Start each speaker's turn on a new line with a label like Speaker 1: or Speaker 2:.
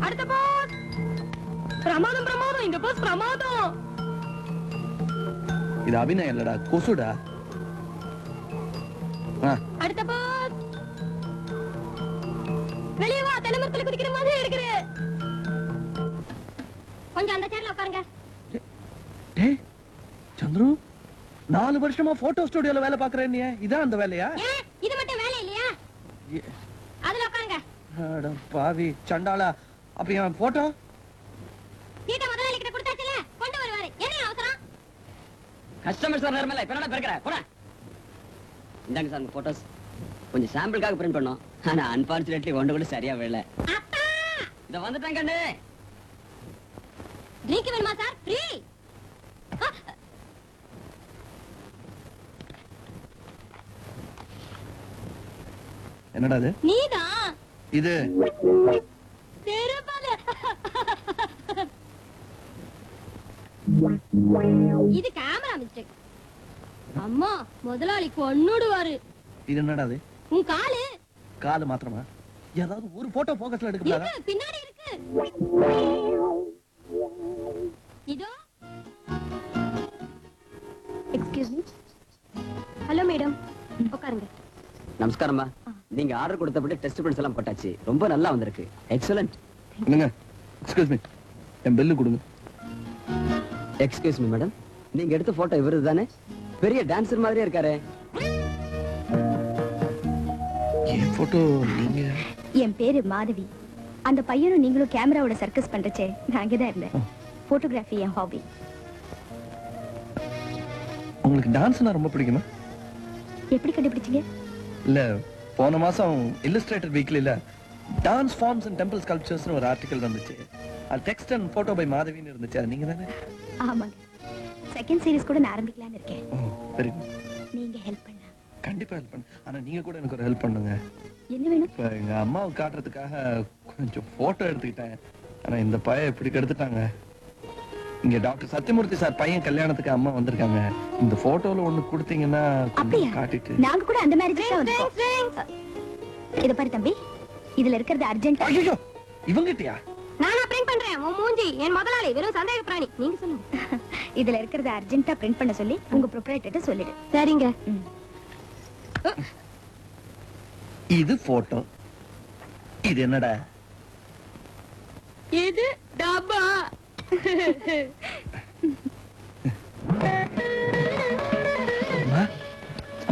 Speaker 1: அடுத்த போஸ் பிரமாதம் பிரமாதம் இந்த போஸ் பிரமாதம்
Speaker 2: இது அபிநயம் இல்லடா கொசுடா ஆ,
Speaker 1: அடுத்த போஸ் வெளியே வா தலைமரத்துல குதிக்கிற மாதிரி இருக்குது கொஞ்சம் அந்த சேர்ல உட்காருங்க
Speaker 2: டேய் சந்துரு நாலு வருஷமா போட்டோ ஸ்டுடியோல வேலை பாக்குறேன் நீ இதான் அந்த வேலையா
Speaker 1: ஏன் இது மட்டும் வேலை இல்லையா
Speaker 2: ஏ-
Speaker 1: அதுல உட்காருங்க
Speaker 2: அட பாவி சண்டாளா அப்ப என் போட்டோ
Speaker 1: சீட்டை முதலாளி கிட்ட கொடுத்தாச்சுல கொண்டு வருவாரு என்ன அவசரம்
Speaker 3: கஸ்டமர்ஸ் வர நேரமில்ல இப்ப என்ன பெருக்கிற போட இந்தாங்க சார் உங்க போட்டோஸ் கொஞ்சம் சாம்பிளுக்காக பிரிண்ட் பண்ணோம் ஆனா அன்பார்ச்சுனேட்லி ஒன்று கூட சரியா விழல
Speaker 1: அப்பா
Speaker 3: இத வந்துட்டேன் கண்ணு
Speaker 1: ட்ரிங்க் வேணுமா சார் ஃப்ரீ
Speaker 2: என்னடா இது
Speaker 1: நீதான்
Speaker 2: இது
Speaker 1: திருப்பது இது கேமரா மிஸ்டேக் அம்மா முதலாளி கொன்னுடுவாரு
Speaker 2: இது என்னடா இது
Speaker 1: உன் காலு
Speaker 2: காலு மாத்திரமா ஏதாவது ஒரு போட்டோ போக்கஸ்ல எடுக்கலாடா
Speaker 1: இருக்கு பின்னாடி இருக்கு இதோ எக்ஸ்கியூஸ் மீ ஹலோ மேடம் உட்காருங்க
Speaker 3: நமஸ்காரம்மா நீங்க ஆர்டர் கொடுத்தபடி டெஸ்ட் பிரிண்ட்ஸ் எல்லாம் போட்டாச்சு ரொம்ப நல்லா வந்திருக்கு எக்ஸலண்ட்
Speaker 2: என்னங்க எக்ஸ்கியூஸ் மீ என் பில்லு கொடுங்க
Speaker 3: எக்ஸ்கியூஸ் மீ மேடம் நீங்க எடுத்த போட்டோ இவரு தானே பெரிய டான்சர் மாதிரியே இருக்காரு
Speaker 2: என் போட்டோ நீங்க
Speaker 4: என் பேரு மாதவி அந்த பையனும் நீங்களும் கேமராவோட சர்க்கஸ் பண்றச்சே நான் அங்கதான் இருந்தேன் போட்டோகிராஃபி என் ஹாபி
Speaker 2: உங்களுக்கு டான்ஸ்னா ரொம்ப பிடிக்குமா
Speaker 4: எப்படி கண்டுபிடிச்சீங்க
Speaker 2: இல்ல போன மாசம் இல்லஸ்ட்ரேட்டட் வீக்லில டான்ஸ் ஃபார்ம்ஸ் அண்ட் டெம்பிள் ஸ்கல்ப்சர்ஸ்னு ஒரு ஆர்டிகல் வந்துச்சு அது டெக்ஸ்ட் அண்ட் போட்டோ பை மாதவின்னு இருந்துச்சு அது நீங்க தானே
Speaker 4: ஆமாங்க செகண்ட் சீரிஸ் கூட நான் ஆரம்பிக்கலாம்னு இருக்கேன்
Speaker 2: வெரி
Speaker 4: நீங்க ஹெல்ப் பண்ண
Speaker 2: கண்டிப்பா ஹெல்ப் பண்ணு ஆனா நீங்க கூட எனக்கு ஒரு ஹெல்ப் பண்ணுங்க
Speaker 4: என்ன வேணும்
Speaker 2: இப்ப எங்க அம்மாவுக்கு காட்டுறதுக்காக கொஞ்சம் போட்டோ எடுத்துக்கிட்டேன் ஆனா இந்த பையன் இப்படி கெடுத்துட்டாங்க இங்க டாக்டர் சத்யமூர்த்தி சார் பையன் கல்யாணத்துக்கு அம்மா வந்திருக்காங்க இந்த போட்டோல ஒண்ணு கொடுத்தீங்கன்னா கொஞ்சம்
Speaker 4: அப்படியா
Speaker 2: காட்டிட்டு
Speaker 4: நாங்க கூட அந்த மேரேஜ் தான் வந்திருக்கோம் இத பாரு தம்பி இதுல இருக்கிறது அர்ஜென்ட்
Speaker 2: ஐயோ இவங்கிட்டயா
Speaker 1: நானா பிரிண்ட் பண்றேன் உன் மூஞ்சி என் முதலாளி வெறும் சந்தேக பிராணி நீங்க சொல்லுங்க
Speaker 4: இதுல இருக்கிறது அர்ஜென்ட்டா பிரிண்ட் பண்ண சொல்லி உங்க ப்ரொப்ரைட்டர்ட்ட சொல்லிடு
Speaker 1: சரிங்க
Speaker 4: ம்.
Speaker 2: இது போட்டோ இது என்னடா
Speaker 1: இது டப்பா